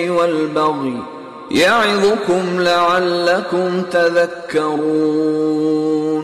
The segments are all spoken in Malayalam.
والبغي يعظكم لعلكم تذكرون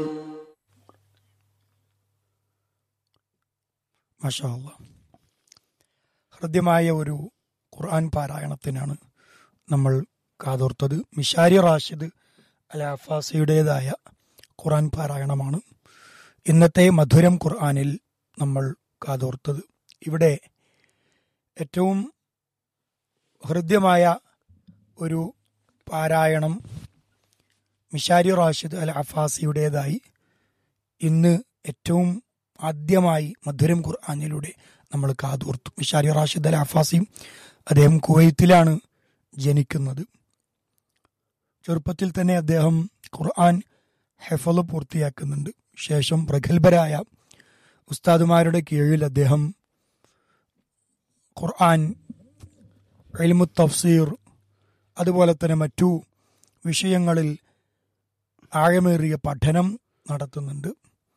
മഷാ അല്ലാ. ഹൃദ്യമായ ഒരു ഖുർആൻ പാരായണത്തിനാണ് നമ്മൾ കാതോർത്തത് മിഷാരി റാഷിദ് അൽ അഫാസയുടേതായ ഖുർആൻ പാരായണമാണ് ഇന്നത്തെ മധുരം ഖുർആനിൽ നമ്മൾ കാതോർത്തത് ഇവിടെ ഏറ്റവും ഹൃദ്യമായ ഒരു പാരായണം മിഷാരി റാഷിദ് അൽ അഫാസിയുടേതായി ഇന്ന് ഏറ്റവും ആദ്യമായി മധുരം ഖുർആാനിലൂടെ നമ്മൾ കാതോർത്തു മിഷാരി റാഷിദ് അൽ അഫാസിയും അദ്ദേഹം കുവൈത്തിലാണ് ജനിക്കുന്നത് ചെറുപ്പത്തിൽ തന്നെ അദ്ദേഹം ഖുർആൻ ഹെഫല് പൂർത്തിയാക്കുന്നുണ്ട് ശേഷം പ്രഗത്ഭരായ ഉസ്താദുമാരുടെ കീഴിൽ അദ്ദേഹം ഖുർആൻ എൽമു തഫ്സീർ അതുപോലെ തന്നെ മറ്റു വിഷയങ്ങളിൽ ആഴമേറിയ പഠനം നടത്തുന്നുണ്ട്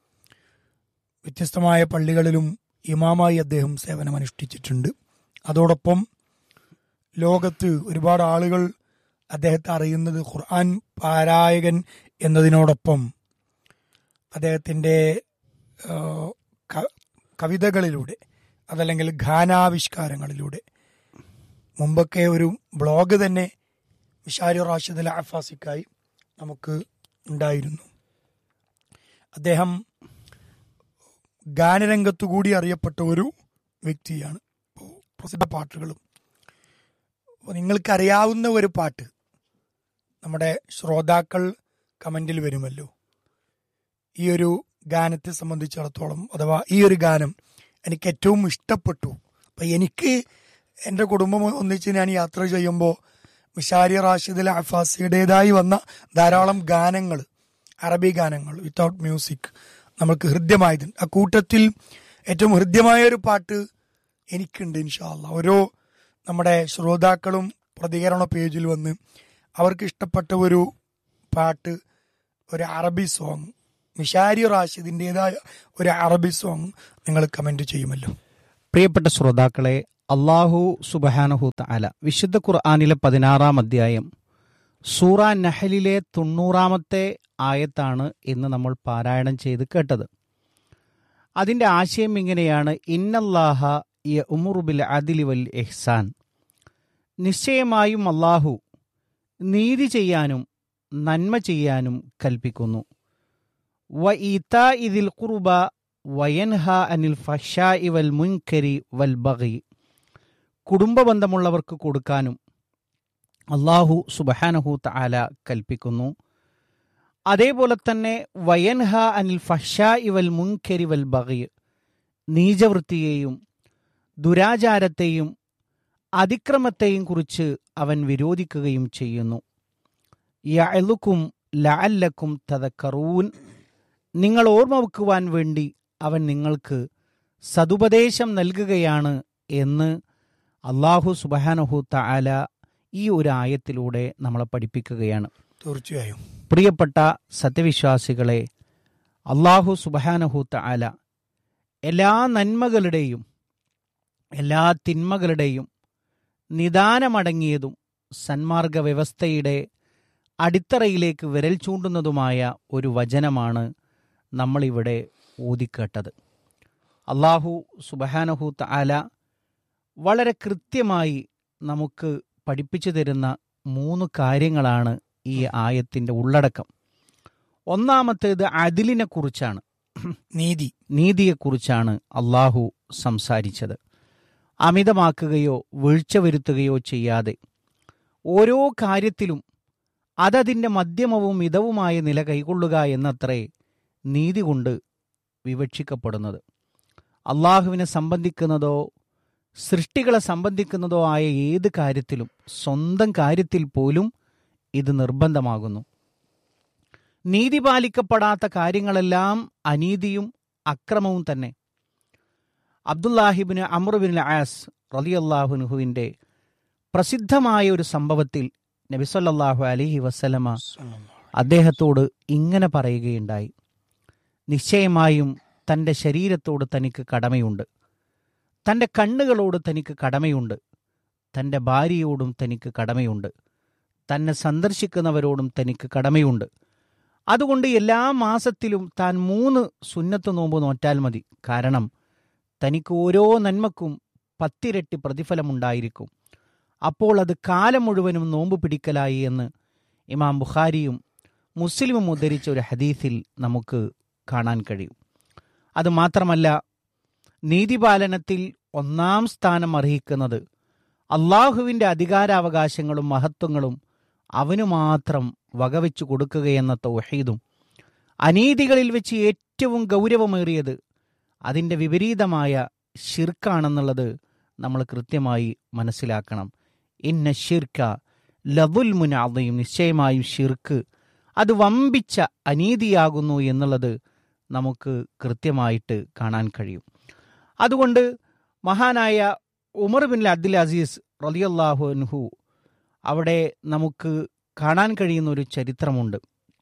വ്യത്യസ്തമായ പള്ളികളിലും ഇമാമായി അദ്ദേഹം സേവനമനുഷ്ഠിച്ചിട്ടുണ്ട് അതോടൊപ്പം ലോകത്ത് ഒരുപാട് ആളുകൾ അദ്ദേഹത്തെ അറിയുന്നത് ഖുർആൻ പാരായകൻ എന്നതിനോടൊപ്പം അദ്ദേഹത്തിൻ്റെ ആ, ക- കവിതകളിലൂടെ അതല്ലെങ്കിൽ ഗാനാവിഷ്കാരങ്ങളിലൂടെ മുമ്പൊക്കെ ഒരു ബ്ലോഗ് തന്നെ വിഷാരി റാഷിദ് അൽ അഫാസിക്കായി നമുക്ക് ഉണ്ടായിരുന്നു അദ്ദേഹം ഗാനരംഗത്തു കൂടി അറിയപ്പെട്ട ഒരു വ്യക്തിയാണ് ഇപ്പോൾ പ്രസിദ്ധ പാട്ടുകളും അപ്പോൾ നിങ്ങൾക്കറിയാവുന്ന ഒരു പാട്ട് നമ്മുടെ ശ്രോതാക്കൾ കമൻറ്റിൽ വരുമല്ലോ ഈ ഒരു ഗാനത്തെ സംബന്ധിച്ചിടത്തോളം അഥവാ ഈ ഒരു ഗാനം എനിക്ക് ഏറ്റവും ഇഷ്ടപ്പെട്ടു അപ്പം എനിക്ക് എൻ്റെ കുടുംബം ഒന്നിച്ച് ഞാൻ യാത്ര ചെയ്യുമ്പോൾ മിഷാരി റാഷിദ് അൽ അഫാസിയുടേതായി വന്ന ധാരാളം ഗാനങ്ങൾ അറബി ഗാനങ്ങൾ വിത്തൗട്ട് മ്യൂസിക് നമ്മൾക്ക് ഹൃദ്യമായതുണ്ട് ആ കൂട്ടത്തിൽ ഏറ്റവും ഹൃദ്യമായ ഒരു പാട്ട് എനിക്കുണ്ട് ഇൻഷാല്ല ഓരോ നമ്മുടെ ശ്രോതാക്കളും പ്രതികരണ പേജിൽ വന്ന് അവർക്ക് ഇഷ്ടപ്പെട്ട ഒരു പാട്ട് ഒരു അറബി സോങ് മിഷാരി റാഷിദിൻ്റെതായ ഒരു അറബി സോങ് നിങ്ങൾ കമൻറ്റ് ചെയ്യുമല്ലോ പ്രിയപ്പെട്ട ശ്രോതാക്കളെ അള്ളാഹു സുബഹാനഹു തആല വിശുദ്ധ ഖുർആാനിലെ പതിനാറാം അധ്യായം സൂറ നഹലിലെ തൊണ്ണൂറാമത്തെ ആയത്താണ് ഇന്ന് നമ്മൾ പാരായണം ചെയ്ത് കേട്ടത് അതിൻ്റെ ആശയം ഇങ്ങനെയാണ് ഇന്നല്ലാഹ യ ഉമുറുബിൽ അദിലി വൽ എഹ്സാൻ നിശ്ചയമായും അള്ളാഹു നീതി ചെയ്യാനും നന്മ ചെയ്യാനും കൽപ്പിക്കുന്നു വ ഈതാ ഇതിൽ കുറുബ വയൻഹ അനിൽ ഫഷാ വൽ മുൻകരി വൽ ബഗി കുടുംബബന്ധമുള്ളവർക്ക് കൊടുക്കാനും അള്ളാഹു സുബഹാനഹു തആല കൽപ്പിക്കുന്നു അതേപോലെ തന്നെ വയൻഹ അനിൽ ഫഷാ വൽ മുൻകരി വൽ ബഗി നീചവൃത്തിയെയും ദുരാചാരത്തെയും അതിക്രമത്തെയും കുറിച്ച് അവൻ വിരോധിക്കുകയും ചെയ്യുന്നു യഅലുക്കും ലഅല്ലക്കും തദക്കറൂൻ നിങ്ങൾ ഓർമ്മ വെക്കുവാൻ വേണ്ടി അവൻ നിങ്ങൾക്ക് സതുപദേശം നൽകുകയാണ് എന്ന് അള്ളാഹു സുബഹാനഹു തആല ഈ ഒരു ആയത്തിലൂടെ നമ്മളെ പഠിപ്പിക്കുകയാണ് തീർച്ചയായും പ്രിയപ്പെട്ട സത്യവിശ്വാസികളെ അള്ളാഹു സുബഹാനഹു തആല എല്ലാ നന്മകളുടെയും എല്ലാ തിന്മകളുടെയും നിദാനമടങ്ങിയതും സന്മാർഗ വ്യവസ്ഥയുടെ അടിത്തറയിലേക്ക് വിരൽ ചൂണ്ടുന്നതുമായ ഒരു വചനമാണ് നമ്മളിവിടെ ഊതിക്കേട്ടത് അള്ളാഹു സുബഹാനഹു തആല വളരെ കൃത്യമായി നമുക്ക് പഠിപ്പിച്ചു തരുന്ന മൂന്ന് കാര്യങ്ങളാണ് ഈ ആയത്തിൻ്റെ ഉള്ളടക്കം ഒന്നാമത്തേത് അതിലിനെ കുറിച്ചാണ് നീതി നീതിയെക്കുറിച്ചാണ് അള്ളാഹു സംസാരിച്ചത് അമിതമാക്കുകയോ വീഴ്ച വരുത്തുകയോ ചെയ്യാതെ ഓരോ കാര്യത്തിലും അതതിൻ്റെ മധ്യമവും മിതവുമായ നില കൈക്കൊള്ളുക എന്നത്രേ നീതി കൊണ്ട് വിവക്ഷിക്കപ്പെടുന്നത് അള്ളാഹുവിനെ സംബന്ധിക്കുന്നതോ സൃഷ്ടികളെ സംബന്ധിക്കുന്നതോ ആയ ഏത് കാര്യത്തിലും സ്വന്തം കാര്യത്തിൽ പോലും ഇത് നിർബന്ധമാകുന്നു നീതി പാലിക്കപ്പെടാത്ത കാര്യങ്ങളെല്ലാം അനീതിയും അക്രമവും തന്നെ അബ്ദുല്ലാഹിബിന് അമ്രുബിൻ ആസ് റലിയല്ലാഹുനുഹുവിൻ്റെ പ്രസിദ്ധമായ ഒരു സംഭവത്തിൽ നബിസല്ലാഹു അലഹി വസ്സലമ അദ്ദേഹത്തോട് ഇങ്ങനെ പറയുകയുണ്ടായി നിശ്ചയമായും തൻ്റെ ശരീരത്തോട് തനിക്ക് കടമയുണ്ട് തൻ്റെ കണ്ണുകളോട് തനിക്ക് കടമയുണ്ട് തൻ്റെ ഭാര്യയോടും തനിക്ക് കടമയുണ്ട് തന്നെ സന്ദർശിക്കുന്നവരോടും തനിക്ക് കടമയുണ്ട് അതുകൊണ്ട് എല്ലാ മാസത്തിലും താൻ മൂന്ന് സുന്നത്ത് നോമ്പ് നോറ്റാൽ മതി കാരണം തനിക്ക് ഓരോ നന്മക്കും പത്തിരട്ടി പ്രതിഫലമുണ്ടായിരിക്കും അപ്പോൾ അത് കാലം മുഴുവനും നോമ്പ് പിടിക്കലായി എന്ന് ഇമാം ബുഖാരിയും മുസ്ലിമും ഉദ്ധരിച്ച ഒരു ഹദീസിൽ നമുക്ക് കാണാൻ കഴിയും അതുമാത്രമല്ല നീതിപാലനത്തിൽ ഒന്നാം സ്ഥാനം അർഹിക്കുന്നത് അള്ളാഹുവിൻ്റെ അധികാരാവകാശങ്ങളും മഹത്വങ്ങളും അവനു മാത്രം വകവെച്ചു കൊടുക്കുകയെന്ന തൗഹീദും അനീതികളിൽ വെച്ച് ഏറ്റവും ഗൗരവമേറിയത് അതിൻ്റെ വിപരീതമായ ഷിർക്കാണെന്നുള്ളത് നമ്മൾ കൃത്യമായി മനസ്സിലാക്കണം ഇന്ന ഷിർക്ക ലവുൽ മുനാദയും നിശ്ചയമായും ഷിർക്ക് അത് വമ്പിച്ച അനീതിയാകുന്നു എന്നുള്ളത് നമുക്ക് കൃത്യമായിട്ട് കാണാൻ കഴിയും അതുകൊണ്ട് മഹാനായ ഉമർ ബിൻ അബ്ദുൽ അസീസ് റലിയല്ലാഹു അൻഹു അവിടെ നമുക്ക് കാണാൻ കഴിയുന്ന ഒരു ചരിത്രമുണ്ട്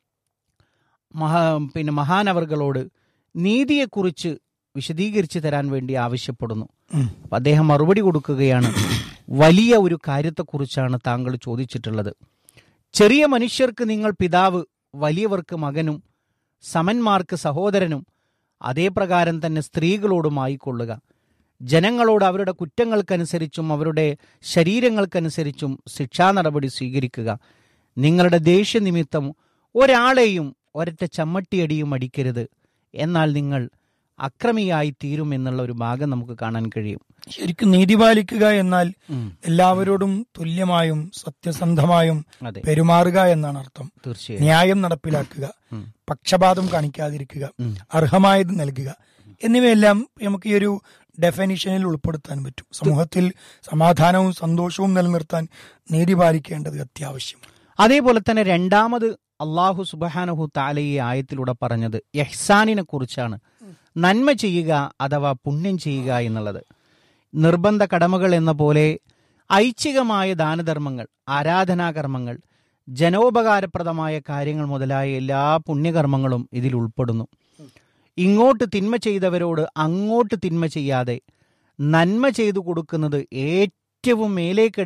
മഹാ പിന്നെ മഹാനവർകളോട് നീതിയെക്കുറിച്ച് വിശദീകരിച്ചു തരാൻ വേണ്ടി ആവശ്യപ്പെടുന്നു ഉം. അപ്പൊ അദ്ദേഹം മറുപടി കൊടുക്കുകയാണ് വലിയ ഒരു കാര്യത്തെക്കുറിച്ചാണ് താങ്കൾ ചോദിച്ചിട്ടുള്ളത് ചെറിയ മനുഷ്യർക്ക് നിങ്ങൾ പിതാവ് വലിയവർക്ക് മകനും സമന്മാർക്ക് സഹോദരനും അതേ പ്രകാരം തന്നെ സ്ത്രീകളോടുമായിക്കൊള്ളുക ജനങ്ങളോട് അവരുടെ കുറ്റങ്ങൾക്കനുസരിച്ചും അവരുടെ ശരീരങ്ങൾക്കനുസരിച്ചും ശിക്ഷാ നടപടി സ്വീകരിക്കുക നിങ്ങളുടെ ദേഷ്യനിമിത്തം ഒരാളെയും ഒരൊറ്റ ചമ്മട്ടിയടിയും അടിക്കരുത് എന്നാൽ നിങ്ങൾ അക്രമിയായി തീരും എന്നുള്ള ഒരു ഭാഗം നമുക്ക് കാണാൻ കഴിയും ശരിക്കും നീതി പാലിക്കുക എന്നാൽ എല്ലാവരോടും തുല്യമായും സത്യസന്ധമായും അതെ പെരുമാറുക എന്നാണ് അർത്ഥം തീർച്ചയായും ന്യായം നടപ്പിലാക്കുക ഉം. പക്ഷപാതം കാണിക്കാതിരിക്കുക ഉം. അർഹമായത് നൽകുക എന്നിവയെല്ലാം നമുക്ക് ഈ ഒരു ഡെഫിനിഷനിൽ ഉൾപ്പെടുത്താൻ പറ്റും സമൂഹത്തിൽ സമാധാനവും സന്തോഷവും നിലനിർത്താൻ നീതി പാലിക്കേണ്ടത് അത്യാവശ്യം അതേപോലെ തന്നെ രണ്ടാമത് അള്ളാഹു സുബഹാനഹു താല ഈ ആയത്തിലൂടെ പറഞ്ഞത് യഹ്സാനിനെ കുറിച്ചാണ് നന്മ ചെയ്യുക അഥവാ പുണ്യം ചെയ്യുക എന്നുള്ളത് നിർബന്ധ കടമകൾ എന്ന പോലെ ഐച്ഛികമായ ദാനധർമ്മങ്ങൾ ആരാധനാകർമ്മങ്ങൾ ജനോപകാരപ്രദമായ കാര്യങ്ങൾ മുതലായ എല്ലാ പുണ്യകർമ്മങ്ങളും ഇതിൽ ഉൾപ്പെടുന്നു ഇങ്ങോട്ട് തിന്മ ചെയ്തവരോട് അങ്ങോട്ട് തിന്മ ചെയ്യാതെ നന്മ ചെയ്തു കൊടുക്കുന്നത് ഏറ്റവും മേലേക്ക്